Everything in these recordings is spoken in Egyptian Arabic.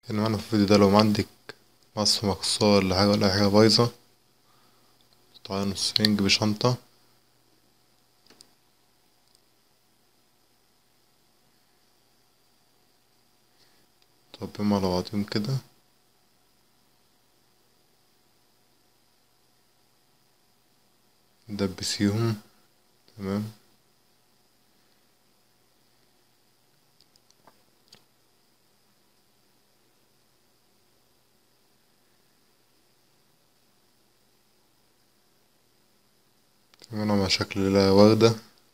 يعني معانا في الفيديو ده لو عندك مصف مكسور ولا حاجة ولا حاجة بايظة طبعا نصين بشنطة طبقهم على بعضهم كده ندبسيهم تمام تعملها مع شكل وردة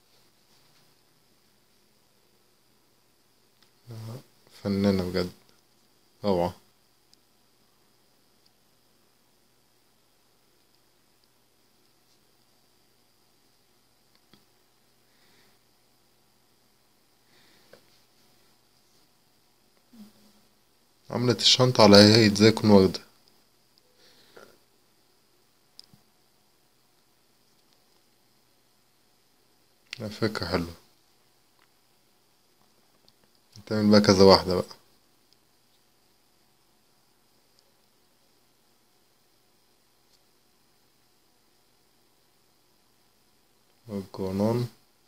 فنانة بجد روعة عملت الشنطة على هيئة زي يكون وردة لا فكرة حلوة تعمل بقى كذا واحدة بقى والجرنان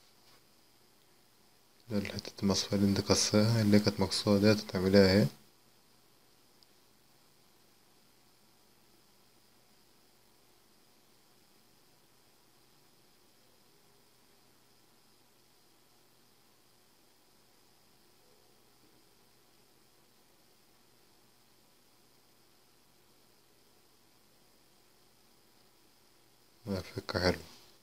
ده الحتة المصفى اللي انت كسرها اللي كانت مكسورة ديت تعمليها اهي لا فكرة حلوة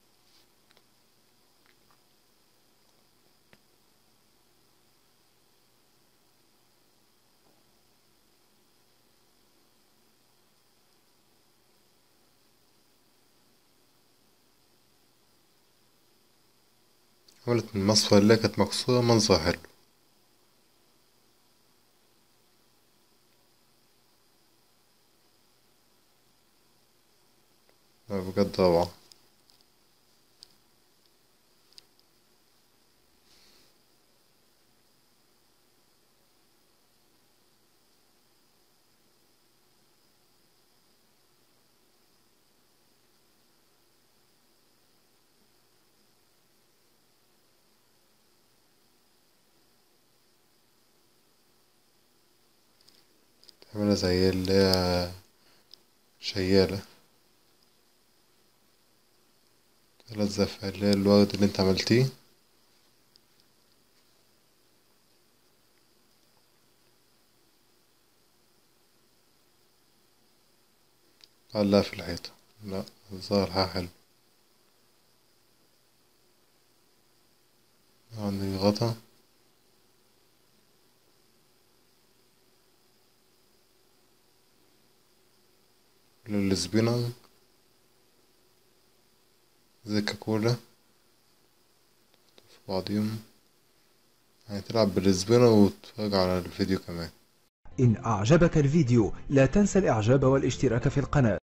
عملت من المصفى اللي كانت مكسورة منظر حلو لا بجد روعة تعملها زي اللي هي شيالة تلزق اللي هي الورد اللي انت عملتيه علقها في الحيطة لا الظاهر حاجة حلو عندي غطا للسبينر زي كاكولا في بعضهم يعني تلعب بالسبينر وتتفرج على الفيديو كمان إن أعجبك الفيديو لا تنسى الإعجاب والاشتراك في القناة